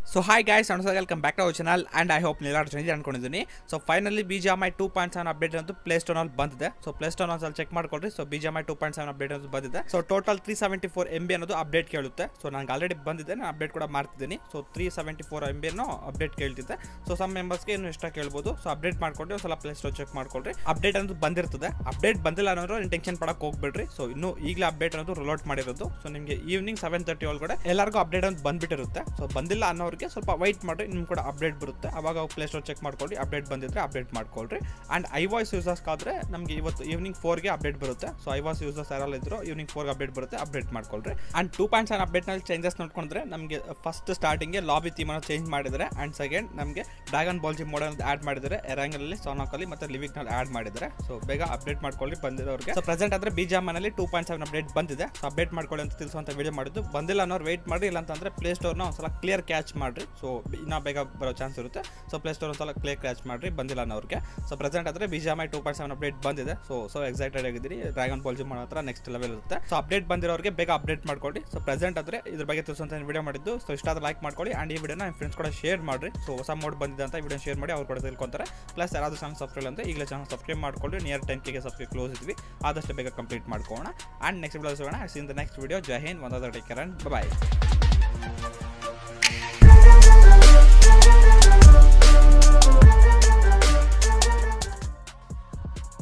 so hi guys ಅನ್ಸ welcome back to our channel and I hope ನೀವೆಲ್ಲರೂ ಚೆನ್ನಾಗಿ ಅನ್ಕೊಂಡಿದ್ದೀನಿ so finally B G M I two point seven update ಅಂತೂ play ಸ್ಟೋರಲ್ಲಿ ಬಂದಿದೆ so play store ಒಂದ್ಸಲ check ಮಾಡ್ಕೊಳ್ರಿ so B G M I two point seven update ಅಂತ ಬಂದಿದೆ so total three seventy four M B ಅನ್ನೋದು update ಕೇಳುತ್ತೆ so ನಂಗೆ ಆಲ್ರೆಡಿ ಬಂದಿದೆ ನಾನು ಅಪ್ಡೇಟ್ ಕೂಡ ಮಾಡ್ತಿದ್ದೀನಿ so three seventy four M B ಅನ್ನೋ ಅಪ್ಡೇಟ್ ಕೇಳ್ತಿದ್ದೆ ಸೊ ಸಮ್ ಮೆಂಬರ್ಸ್ಗೆ ಇನ್ನು ಇಷ್ಟ ಕೇಳ್ಬೋದು ಸೊ ಅಪ್ಡೇಟ್ ಮಾಡ್ಕೊಂಡು ಒಂದ್ಸಲ ಪ್ಲೇ ಸ್ಟೋರ್ ಚೆಕ್ ಮಾಡ್ಕೊಳ್ರಿ ಅಪ್ಡೇಟ್ ಅನ್ನೋದು ಬಂದಿರ್ತದೆ ಅಪ್ಡೇಟ್ ಬಂದಿಲ್ಲ ಅನ್ನೋರು ನೀವು ಟೆನ್ಷನ್ ಪಡಕ್ಕೆ ಹೋಗ್ಬೇಡ್ರಿ ಸೊ ಇನ್ನು ಈಗಲೇ ಅಪ್ಡೇಟ್ ಅನ್ನೋದು ರೋಲ್ಔಟ್ ಮಾಡಿರೋದು ಸೊ ನಿಮಗೆ ಈವ್ನಿಂಗ್ ಸೆವೆನ್ ತರ್ಟಿ ಒಳಗಡೆ ಎಲ್ಲರಿಗೂ ಅಪ್ಡೇಟ್ ಅಂತ ಬಂದ್ಬಿಟ್ಟಿರುತ್ತೆ ಸೊ ಬಂದಿಲ್ಲ ಅನ್ನೋರಿಗೆ ಸ್ವಲ್ಪ ವೈಟ್ ಮಾಡಿ ನಿಮ್ಗೆ ಕೂಡ ಅಪ್ಡೇಟ್ ಬರುತ್ತೆ ಅವಾಗ ಪ್ಲೇ ಸ್ಟೋರ್ ಚೆಕ್ ಮಾಡ್ಕೊಳ್ಳಿ ಅಪ್ಡೇಟ್ ಬಂದಿದ್ರೆ ಅಪ್ಡೇಟ್ ಮಾಡ್ಕೊಳ್ರಿ ಆ್ಯಂಡ್ ಐ ವಾಯ್ಸ್ ಯೂಸರ್ಸ್ ಆದ್ರೆ ನಮಗೆ ಇವತ್ತು ಈವ್ನಿಂಗ್ ಫೋರ್ಗೆ ಅಪ್ಡೇಟ್ ಬರುತ್ತೆ ಸೊ ಐ ವಾಯ್ಸ್ ಯೂಸರ್ಸ್ ಯಾರೆಲ್ಲ ಇದ್ರು ಈವ್ನಿಂಗ್ ಫೋರ್ಗೆ ಅಪ್ಡೇಟ್ ಬರುತ್ತೆ ಅಪ್ಡೇಟ್ ಮಾಡ್ಕೊಳ್ರಿ ಆ್ಯಂಡ್ ಟೂ ಪಾಯಿಂಟ್ ಸೆವೆನ್ ಅಪ್ಡೇಟ್ನಲ್ಲಿ ಚೇಂಜಸ್ ನೋಡ್ಕೊಂಡ್ರೆ ನಮಗೆ ಫಸ್ಟ್ ಸ್ಟಾರ್ಟಿಂಗ್ಗೆ ಲಾಬಿ ಥೀಮನ್ನು ಚೇಂಜ್ ಮಾಡಿದ್ದಾರೆ ಆ್ಯಂಡ್ ಸೆಕೆಂಡ್ ನಮಗೆ ಡ್ರ್ಯಾಗನ್ ಬಾಲ್ ಜಿ ಮೋಡಲ್ ಆ್ಯಡ್ ಮಾಡಿದ್ದಾರೆ ಎರಂಗಲ್ಲಿ ಸೋನಾಕಲ್ಲಿ ಮತ್ತು ಲಿವಿಕ್ನಲ್ಲಿ ಆ್ಯಡ್ ಮಾಡಿದ್ದಾರೆ ಸೊ ಬೇಗ ಅಪ್ಡೇಟ್ ಮಾಡ್ಕೊಳ್ಳಿ ಬಂದಿರೋರಿಗೆ ಸೊ ಪ್ರೆಸೆಂಟ್ ಆದರೆ ಬಿ ಜಾಮನಲ್ಲಿ ಟೂ ಪಾಯಿಂಟ್ ಸೆವೆನ್ ಅಪ್ಡೇಟ್ ಬಂದಿದೆ ಸೊ ಅಪ್ಡೇಟ್ ಮಾಡ್ಕೊಳ್ಳಿ ಅಂತ ತಿಳಿಸುವಂಥ ವಿಡಿಯೋ ಮಾಡಿದ್ದು ಬಂದಿಲ್ಲ ಅನ್ನೋರು ವೆಯ್ಟ್ ಮಾಡಿ ಇಲ್ಲ ಅಂತಂದ್ರೆ ಪ್ಲೇ ಸ್ಟೋರ್ನ ಒಂದ್ಸಲ ಕ್ಲಿಯರ್ ಕ್ಯಾಚ್ ಮಾಡಿರಿ ಸೊ ಇನ್ನೂ ಬೇಗ ಬರೋ ಚಾನ್ಸ್ ಇರುತ್ತೆ ಸೊ ಪ್ಲೇ ಸ್ಟೋರ್ ಒಂದ್ಸಲ ಕ್ಲಿಯರ್ ಕ್ಯಾಚ್ ಮಾಡಿರಿ ಬಂದಿಲ್ಲ ಅನ್ನೋರಿಗೆ ಸೊ ಪ್ರೆಸೆಂಟ್ ಆದರೆ ಬಿ ಜಾಮೈ ಟೂ ಪಾಯಿಂಟ್ ಸೆವೆನ್ ಅಪ್ಡೇಟ್ ಬಂದಿದೆ ಸೊ ಸೊ ಎಕ್ಸೈಟೆಡ್ ಆಗಿದ್ದೀರಿ ಡ್ರ್ಯಾಗನ್ ಬಾಲ್ ಜಿ ಮಾಡೋ ಹತ್ರ ನೆಕ್ಸ್ಟ್ ಲೆವೆಲ್ ಇರುತ್ತೆ ಸೊ ಅಪ್ಡೇಟ್ ಬಂದಿರೋರಿಗೆ ಬೇಗ ಅಪ್ಡೇಟ್ ಮಾಡ್ಕೊಳ್ಳಿ ಸೊ ಪ್ರೆಸೆಂಟ್ ಆದರೆ ಇದ್ರ ಬಗ್ಗೆ ತಿಳಿಸುವಂಥ ವಿಡಿಯೋ ಮಾಡಿದ್ದು ಸೊ ಇಷ್ಟ ಆದ್ರೆ ಲೈಕ್ ಮಾಡ್ಕೊಳ್ಳಿ ಆ್ಯಂಡ್ ಈ ವಿಡಿಯೋನ ನಿಮ್ಮ ಫ್ರೆಂಡ್ಸ್ ಕೂಡ ಶೇರ್ ಮಾಡಿರಿ ಸೊ ಹೊಸ ಮೋಡ್ ಬಂದಿದೆ ಅಂತ ವಿಡಿಯೋ ಶೇರ್ ಮಾಡಿ ಅವ್ರು ಕೂಡ ತಿಳ್ಕೊಂತಾರೆ ಪ್ಲಸ್ ಯಾರಾದರೂ ಚಾನಲ್ ಸಬ್ಸ್ಕ್ರೈಬ್ ಅಂದರೆ ಈಗಲೇ ಚಾನಲ್ ಸಬ್ಸ್ಕ್ರೈಬ್ ಮಾಡ್ಕೊಳ್ಳಿ near ten K subscribe close ಇದ್ವಿ ಆದಷ್ಟು ಬೇಗ ಕಂಪ್ಲೀಟ್ ಮಾಡ್ಕೋಣ ಆ್ಯಂಡ್ ನೆಕ್ಸ್ಟ್ ವಿಡಿಯೋ ಸಿಗೋಣ see in the next video Jai Hind ಒಂದಾದ ಟೇಕ್ ಕೇರ್ ಬಾಯ್